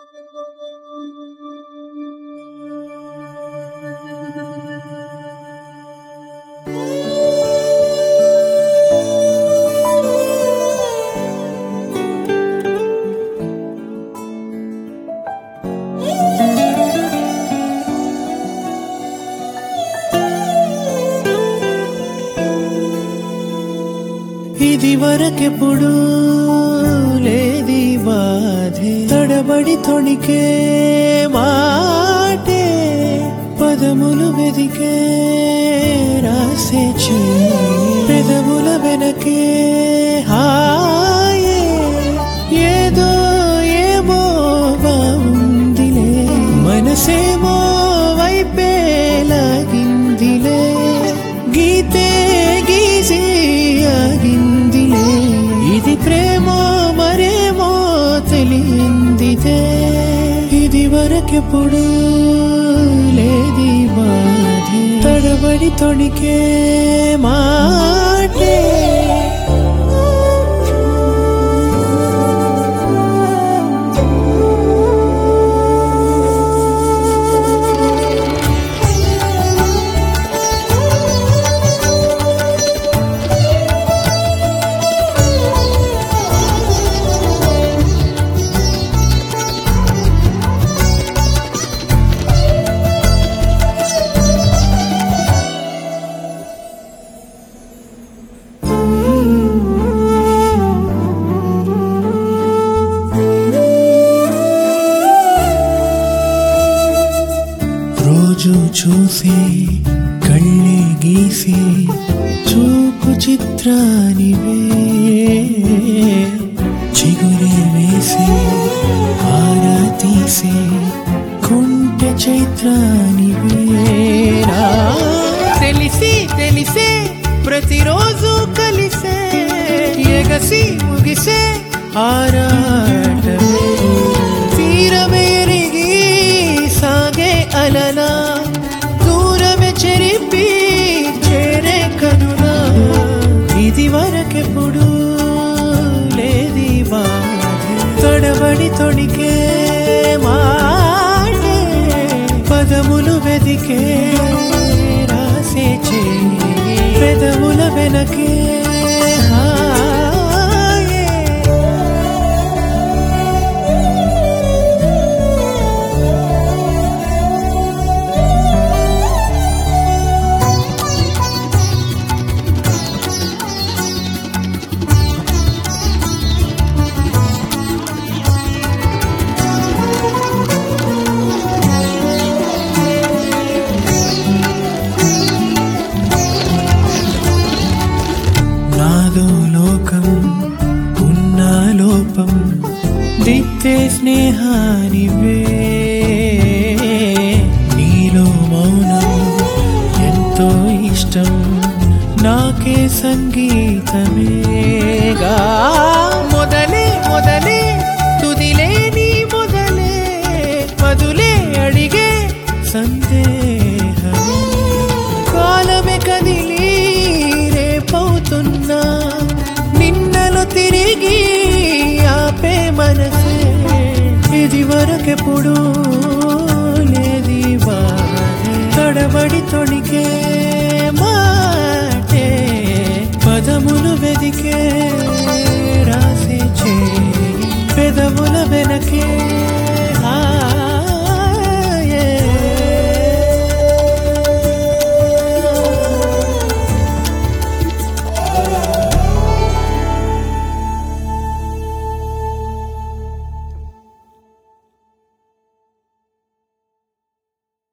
ఇది వరకెప్పుడు లేది బాధే తడబడి తొణికే మాటే పదములు వెదికే రాసే చేయి పెదముల వెనకే హాయే ఏదో ఏమో బాగుందిలే మనసేమో వైపే లాగిందిలే గీతే గీసి ఆగిందిలే ఇది ప్రేమో మరేమో తెలియందిదే ఇది వరకెప్పుడు లేది బాధే తడబడి తొణికే మాటే రోజు చూసి కళ్ళే గీసి చూపు చిత్రానివే చిగురే వేసి ఆరా తీసి కుంటె చైత్రానివే రా. తెలిసి తెలిసే ప్రతిరోజు కలిసే ఎగసి ముగిసే ఆరాటమే తీరమేరిగి సాగే అలలా దూరమే చెరిపి చేరే కనులా ఇది వరకెప్పుడు లేది బాధ తడబడి తొడికే మాటే పదములు వెదికే రాసే చేయి పెదముల వెనకే హాయే నాదో లోకం ఉన్నా లోపం దిత్తే స్నేహానివే నీలో మౌనం ఎంతో ఇష్టం నాకే సంగీతమేగా మొదలే మొదలే తుదిలే నీ మొదలే మధులే అడిగే సందేహమే కాలమే కదిలి రేపవుతున్నా నిన్నలు తిరిగి ఆపే మనసే ఇది వరకెప్పుడు లేది బాధే తడబడి తొడికే మాటే పదములు వెదికే రాసే చేయి పెదవుల వెనకే